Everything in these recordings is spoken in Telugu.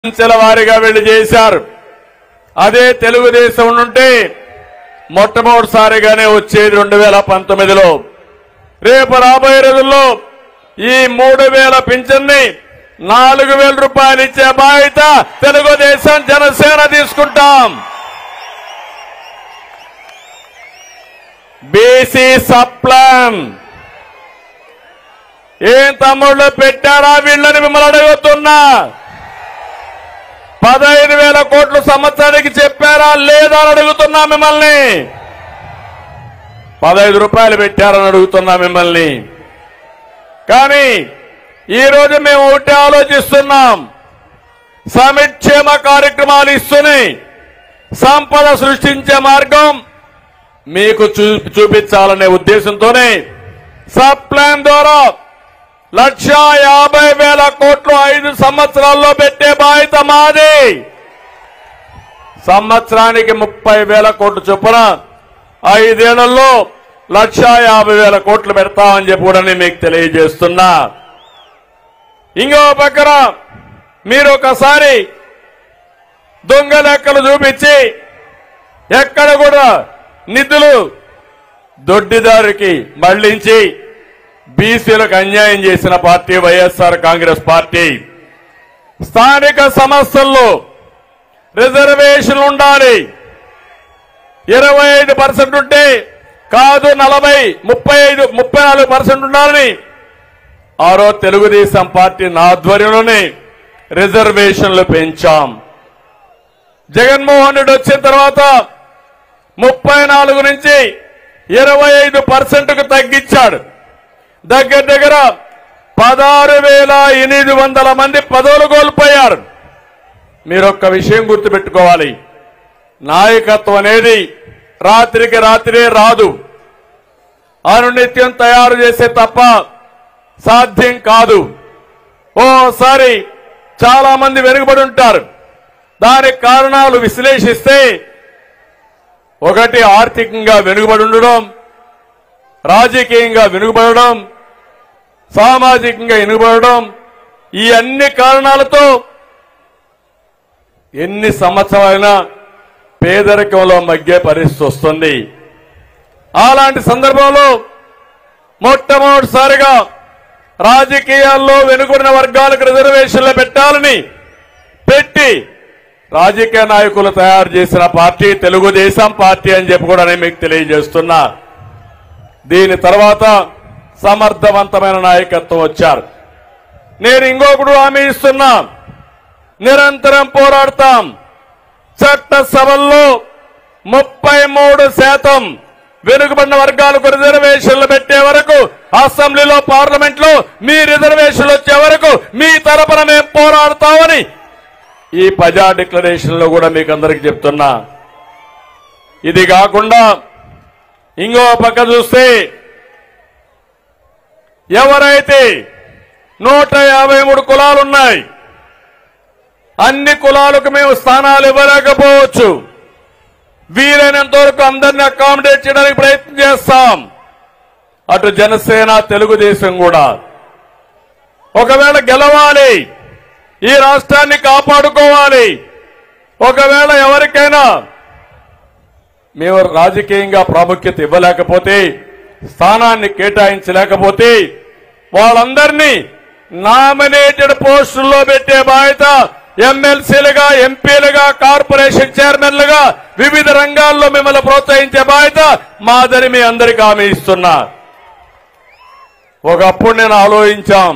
అంచెల వారీగా వీళ్ళు చేశారు అదే తెలుగుదేశం నుండి మొట్టమొదటిసారిగానే వచ్చేది రెండు వేల పంతొమ్మిదిలో రేపు రాబోయే రోజుల్లో ఈ మూడు వేల పింఛన్ని నాలుగు వేల రూపాయలు ఇచ్చే బాధ్యత తెలుగుదేశం జనసేన తీసుకుంటాం బీసీ సప్లాన్ ఏం తమ్ముళ్ళు పెట్టారా వీళ్ళని మిమ్మల్ని అడుగుతున్నా పదహైదు వేల కోట్లు సంవత్సరానికి చెప్పారా లేదా అని అడుగుతున్నా మిమ్మల్ని పదహైదు రూపాయలు పెట్టారని అడుగుతున్నా మిమ్మల్ని కానీ ఈ రోజు మేము ఒకటి ఆలోచిస్తున్నాం సమిక్షేమ కార్యక్రమాలు ఇస్తున్నాయి సంపద సృష్టించే మార్గం మీకు చూ చూపించాలనే ఉద్దేశంతోనే సబ్ ప్లాన్ ద్వారా లక్ష యాభై వేల కోట్లు ఐదు సంవత్సరాల్లో పెట్టే బాధ్యత మాది సంవత్సరానికి ముప్పై వేల కోట్లు చొప్పున ఐదేళ్లలో లక్ష యాభై వేల కోట్లు పెడతామని చెప్పి కూడా నేను మీకు తెలియజేస్తున్నా ఇంకో పక్కన మీరు ఒకసారి దొంగ లెక్కలు చూపించి ఎక్కడ కూడా నిధులు దొడ్డిదారికి మళ్లించి బీసీలకు అన్యాయం చేసిన పార్టీ వైఎస్ఆర్ కాంగ్రెస్ పార్టీ స్థానిక సమస్యల్లో రిజర్వేషన్ ఉండాలి ఇరవై ఐదు పర్సెంట్ ఉంటే కాదు నలభై ముప్పై ఐదు ముప్పై నాలుగు పర్సెంట్ ఉండాలని ఆరో తెలుగుదేశం పార్టీ నా ఆధ్వర్యంలోనే రిజర్వేషన్లు పెంచాం జగన్మోహన్ రెడ్డి వచ్చిన తర్వాత ముప్పై నాలుగు నుంచి ఇరవై ఐదు పర్సెంట్కు తగ్గించాడు దగ్గర దగ్గర పదహారు వేల ఎనిమిది వందల మంది పదవులు కోల్పోయారు మీరు ఒక్క విషయం గుర్తుపెట్టుకోవాలి నాయకత్వం అనేది రాత్రికి రాత్రే రాదు అనునిత్యం తయారు చేసే తప్ప సాధ్యం కాదు ఓసారి చాలా మంది వెనుకబడి ఉంటారు దానికి కారణాలు విశ్లేషిస్తే ఒకటి ఆర్థికంగా వెనుకబడి ఉండడం రాజకీయంగా వెనుకబడడం సామాజికంగా వెనుకబడడం ఈ అన్ని కారణాలతో ఎన్ని సంవత్సరాలైనా పేదరికంలో మగ్గే పరిస్థితి వస్తుంది అలాంటి సందర్భంలో మొట్టమొదటిసారిగా రాజకీయాల్లో వెనుకబడిన వర్గాలకు రిజర్వేషన్లు పెట్టాలని పెట్టి రాజకీయ నాయకులు తయారు చేసిన పార్టీ తెలుగుదేశం పార్టీ అని చెప్పి కూడా నేను మీకు తెలియజేస్తున్నా దీని తర్వాత సమర్థవంతమైన నాయకత్వం వచ్చారు నేను ఇంకొకడు హామీ ఇస్తున్నా నిరంతరం పోరాడతాం చట్టసభల్లో ముప్పై మూడు శాతం వెనుకబడిన వర్గాలకు రిజర్వేషన్లు పెట్టే వరకు అసెంబ్లీలో పార్లమెంట్ లో మీ రిజర్వేషన్లు వచ్చే వరకు మీ తరపున మేము పోరాడతామని ఈ ప్రజా డిక్లరేషన్ లో కూడా మీకు అందరికి చెప్తున్నా ఇది కాకుండా ఇంకో పక్క చూస్తే ఎవరైతే నూట యాభై మూడు కులాలున్నాయి అన్ని కులాలకు మేము స్థానాలు ఇవ్వలేకపోవచ్చు వీలైనంత వరకు అందరినీ అకామిడేట్ చేయడానికి ప్రయత్నం చేస్తాం అటు జనసేన తెలుగుదేశం కూడా ఒకవేళ గెలవాలి ఈ రాష్ట్రాన్ని కాపాడుకోవాలి ఒకవేళ ఎవరికైనా మేము రాజకీయంగా ప్రాముఖ్యత ఇవ్వలేకపోతే స్థానాన్ని కేటాయించలేకపోతే వాళ్ళందరినీ నామినేటెడ్ పోస్టుల్లో పెట్టే బాధ్యత ఎమ్మెల్సీలుగా ఎంపీలుగా కార్పొరేషన్ చైర్మన్లుగా వివిధ రంగాల్లో మిమ్మల్ని ప్రోత్సహించే బాధ్యత మాదని మీ అందరికీ హామీ ఇస్తున్నా ఒకప్పుడు నేను ఆలోచించాం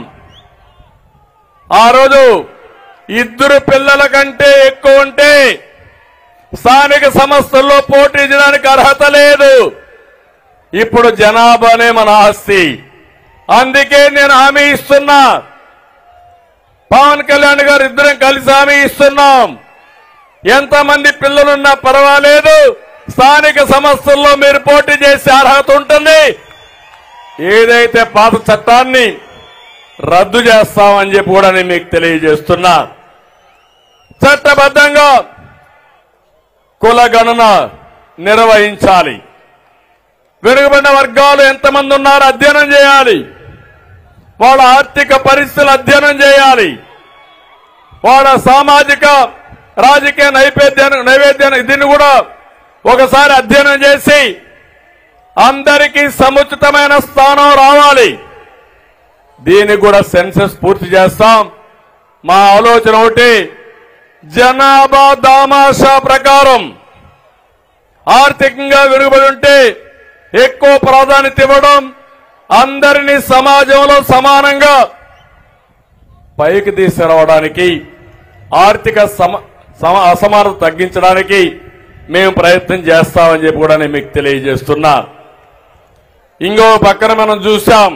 ఆ రోజు ఇద్దరు పిల్లల కంటే ఎక్కువ ఉంటే స్థానిక సంస్థల్లో పోటీ చేయడానికి అర్హత లేదు ఇప్పుడు జనాభానే మన ఆస్తి అందుకే నేను హామీ ఇస్తున్నా పవన్ కళ్యాణ్ గారు ఇద్దరం కలిసి హామీ ఇస్తున్నాం ఎంతమంది పిల్లలున్నా పర్వాలేదు స్థానిక సంస్థల్లో మీరు పోటీ చేసే అర్హత ఉంటుంది ఏదైతే పాత చట్టాన్ని రద్దు చేస్తామని చెప్పి కూడా నేను మీకు తెలియజేస్తున్నా చట్టబద్ధంగా కుల గణన నిర్వహించాలి వెనుకబడిన వర్గాలు ఎంతమంది ఉన్నారో అధ్యయనం చేయాలి వాళ్ళ ఆర్థిక పరిస్థితులు అధ్యయనం చేయాలి వాళ్ళ సామాజిక రాజకీయ నైవేద్యాన్ని నైవేద్యాన్ని దీన్ని కూడా ఒకసారి అధ్యయనం చేసి అందరికీ సముచితమైన స్థానం రావాలి దీనికి కూడా సెన్సెస్ పూర్తి చేస్తాం మా ఆలోచన ఒకటి జనాభా దామాషా ప్రకారం ఆర్థికంగా వెనుకబడి ఉంటే ఎక్కువ ప్రాధాన్యత ఇవ్వడం అందరినీ సమాజంలో సమానంగా పైకి తీసుకురావడానికి ఆర్థిక సమ సమ అసమానత తగ్గించడానికి మేము ప్రయత్నం చేస్తామని చెప్పి కూడా నేను మీకు తెలియజేస్తున్నా ఇంకో పక్కన మనం చూసాం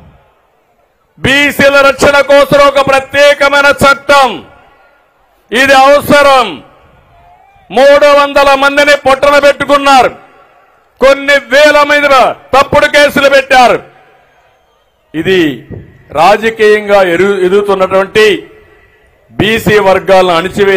బీసీల రక్షణ కోసం ఒక ప్రత్యేకమైన చట్టం ఇది అవసరం మూడు వందల మందిని పొట్టన పెట్టుకున్నారు కొన్ని వేల మంది తప్పుడు కేసులు పెట్టారు ఇది రాజకీయంగా ఎరు ఎదుగుతున్నటువంటి బీసీ వర్గాలను అణిచివే